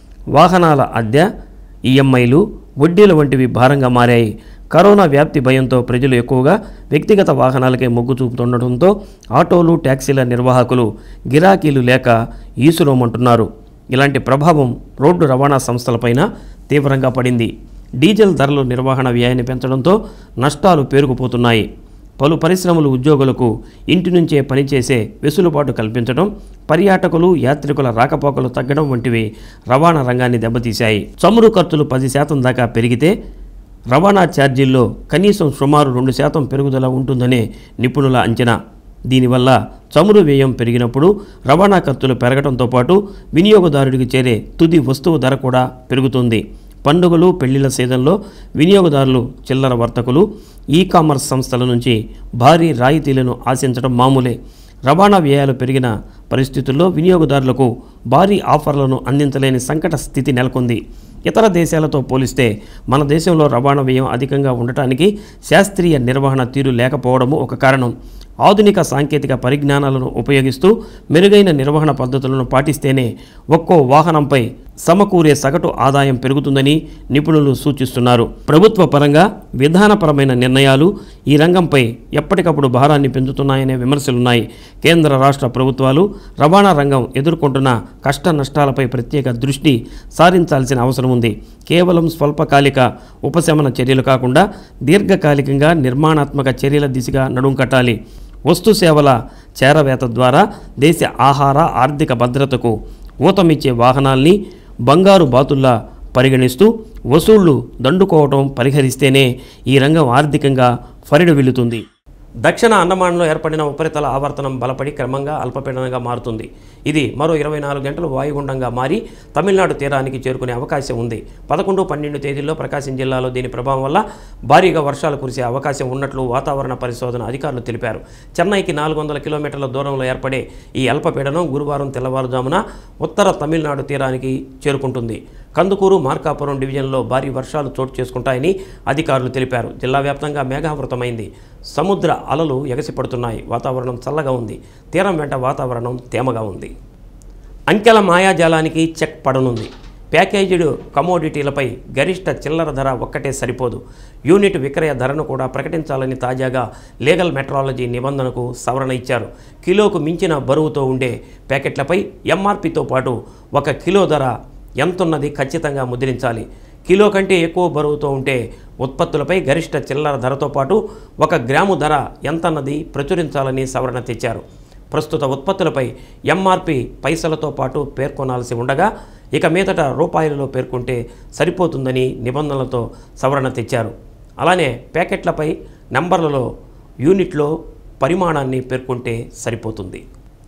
వాహనాల అద్దె ఈఎంఐలు వడ్డీల వంటివి భారంగా మారాయి కరోనా వ్యాప్తి భయంతో ప్రజలు ఎక్కువగా వ్యక్తిగత వాహనాలకే మొగ్గు చూపుతుండటంతో ఆటోలు ట్యాక్సీల నిర్వాహకులు గిరాకీలు లేక ఈసురోమంటున్నారు ఇలాంటి ప్రభావం రోడ్డు రవాణా సంస్థలపైన తీవ్రంగా పడింది డీజిల్ ధరలు నిర్వహణ వ్యయాన్ని పెంచడంతో నష్టాలు పేరుకుపోతున్నాయి పలు పరిశ్రమలు ఉద్యోగులకు ఇంటి నుంచే పనిచేసే వెసులుబాటు కల్పించడం పర్యాటకులు యాత్రికుల రాకపోకలు తగ్గడం వంటివి రవాణా రంగాన్ని దెబ్బతీశాయి చమురు ఖర్చులు పది శాతం దాకా పెరిగితే రవాణా ఛార్జీల్లో కనీసం సుమారు రెండు శాతం పెరుగుదల ఉంటుందనే నిపుణుల అంచనా దీనివల్ల చమురు వ్యయం పెరిగినప్పుడు రవాణా ఖర్చులు పెరగడంతో పాటు వినియోగదారుడికి చేరే తుది వస్తువు ధర కూడా పెరుగుతుంది పండుగలు పెళ్లిళ్ల సీజన్లో వినియోగదారులు చిల్లర వర్తకులు ఈ కామర్స్ సంస్థల నుంచి భారీ రాయితీలను ఆశించడం మామూలే రవాణా వ్యయాలు పెరిగిన పరిస్థితుల్లో వినియోగదారులకు భారీ ఆఫర్లను అందించలేని సంకట స్థితి నెలకొంది ఇతర దేశాలతో పోలిస్తే మన దేశంలో రవాణా వ్యయం అధికంగా ఉండటానికి శాస్త్రీయ నిర్వహణ తీరు లేకపోవడము ఒక కారణం ఆధునిక సాంకేతిక పరిజ్ఞానాలను ఉపయోగిస్తూ మెరుగైన నిర్వహణ పద్ధతులను పాటిస్తేనే ఒక్కో వాహనంపై సమకూరే సగటు ఆదాయం పెరుగుతుందని నిపుణులు సూచిస్తున్నారు ప్రభుత్వ పరంగా విధానపరమైన నిర్ణయాలు ఈ రంగంపై ఎప్పటికప్పుడు భారాన్ని పెంచుతున్నాయనే విమర్శలున్నాయి కేంద్ర రాష్ట్ర ప్రభుత్వాలు రవాణా రంగం ఎదుర్కొంటున్న కష్ట నష్టాలపై ప్రత్యేక దృష్టి సారించాల్సిన అవసరం ఉంది కేవలం స్వల్పకాలిక ఉపశమన చర్యలు కాకుండా దీర్ఘకాలికంగా నిర్మాణాత్మక చర్యల దిశగా నడుం కట్టాలి వస్తు సేవల చేరవేత ద్వారా దేశ ఆహార ఆర్థిక భద్రతకు ఊతమిచ్చే వాహనాల్ని బంగారు బాతుల్లా పరిగణిస్తూ వసూళ్లు దండుకోవటం పరిహరిస్తేనే ఈ రంగం ఆర్థికంగా ఫరిడు వెళుతుంది దక్షిణ అండమాన్లో ఏర్పడిన ఉపరితల ఆవర్తనం బలపడి క్రమంగా అల్పపీడనంగా మారుతుంది ఇది మరో ఇరవై నాలుగు గంటలు వాయుగుండంగా మారి తమిళనాడు తీరానికి చేరుకునే అవకాశం ఉంది పదకొండు పన్నెండు తేదీల్లో ప్రకాశం జిల్లాలో దీని ప్రభావం వల్ల భారీగా వర్షాలు కురిసే అవకాశం ఉన్నట్లు వాతావరణ పరిశోధన అధికారులు తెలిపారు చెన్నైకి నాలుగు వందల కిలోమీటర్ల దూరంలో ఏర్పడే ఈ అల్పపీడనం గురువారం తెల్లవారుజామున ఉత్తర తమిళనాడు తీరానికి చేరుకుంటుంది కందుకూరు మార్కాపురం డివిజన్లో భారీ వర్షాలు చోటు చేసుకుంటాయని అధికారులు తెలిపారు జిల్లా వ్యాప్తంగా మేఘావృతమైంది సముద్ర అలలు ఎగసిపడుతున్నాయి వాతావరణం చల్లగా ఉంది తీరం వెంట వాతావరణం తేమగా ఉంది అంకెల మాయాజాలానికి చెక్ పడనుంది ప్యాకేజీడ్ కమోడిటీలపై గరిష్ట చిల్లర ధర ఒక్కటే సరిపోదు యూనిట్ విక్రయ ధరను కూడా ప్రకటించాలని తాజాగా లీగల్ మెట్రాలజీ నిబంధనకు సవరణ ఇచ్చారు కిలోకు మించిన బరువుతో ఉండే ప్యాకెట్లపై ఎంఆర్పితో పాటు ఒక కిలో ధర ఎంతున్నది ఖచ్చితంగా ముద్రించాలి కిలో కంటే ఎక్కువ బరువుతో ఉంటే ఉత్పత్తులపై గరిష్ట చిల్లర ధరతో పాటు ఒక గ్రాము ధర ఎంతన్నది ప్రచురించాలని సవరణ తెచ్చారు ప్రస్తుత ఉత్పత్తులపై ఎంఆర్పి పైసలతో పాటు పేర్కొనాల్సి ఉండగా ఇక మీదట రూపాయలలో పేర్కొంటే సరిపోతుందని నిబంధనలతో సవరణ తెచ్చారు అలానే ప్యాకెట్లపై నంబర్లలో యూనిట్లో పరిమాణాన్ని పేర్కొంటే సరిపోతుంది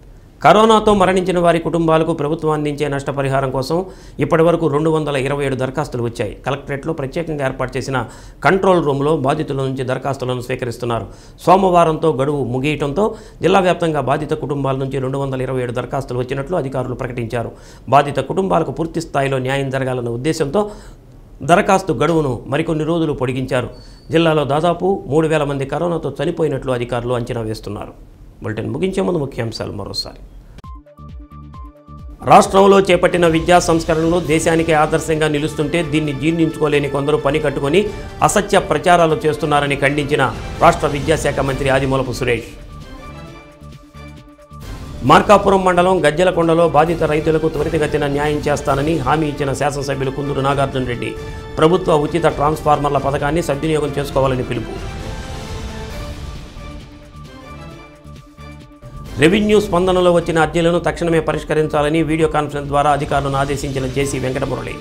కరోనాతో మరణించిన వారి కుటుంబాలకు ప్రభుత్వం అందించే నష్టపరిహారం కోసం ఇప్పటివరకు రెండు వందల ఇరవై ఏడు దరఖాస్తులు వచ్చాయి కలెక్టరేట్లో ప్రత్యేకంగా ఏర్పాటు చేసిన కంట్రోల్ రూమ్లో బాధితుల నుంచి దరఖాస్తులను స్వీకరిస్తున్నారు సోమవారంతో గడువు ముగియటంతో జిల్లా వ్యాప్తంగా బాధిత కుటుంబాల నుంచి రెండు వందల ఇరవై ఏడు దరఖాస్తులు వచ్చినట్లు అధికారులు ప్రకటించారు బాధిత కుటుంబాలకు పూర్తి స్థాయిలో న్యాయం జరగాలన్న ఉద్దేశంతో దరఖాస్తు గడువును మరికొన్ని రోజులు పొడిగించారు జిల్లాలో దాదాపు మూడు వేల మంది కరోనాతో చనిపోయినట్లు అధికారులు అంచనా వేస్తున్నారు బులెటిన్ ముగించే ముందు ముఖ్యాంశాలు మరోసారి రాష్ట్రంలో చేపట్టిన విద్యా సంస్కరణలు దేశానికి ఆదర్శంగా నిలుస్తుంటే దీన్ని జీర్ణించుకోలేని కొందరు పని కట్టుకొని అసత్య ప్రచారాలు చేస్తున్నారని ఖండించిన రాష్ట్ర విద్యాశాఖ మంత్రి ఆదిమూలపు సురేష్ మార్కాపురం మండలం గజ్జలకొండలో బాధిత రైతులకు త్వరితగతిన న్యాయం చేస్తానని హామీ ఇచ్చిన శాసనసభ్యులు కుందూరు నాగార్జున రెడ్డి ప్రభుత్వ ఉచిత ట్రాన్స్ఫార్మర్ల పథకాన్ని సద్వినియోగం చేసుకోవాలని పిలుపు రెవెన్యూ స్పందనలో వచ్చిన అర్జీలను తక్షణమే పరిష్కరించాలని వీడియో కాన్ఫరెన్స్ ద్వారా అధికారులను ఆదేశించిన జేసీ వెంకటమురళి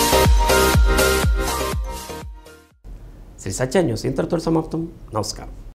శ్రీ సత్య న్యూస్ ఇంతటితో సమాప్తం నమస్కారం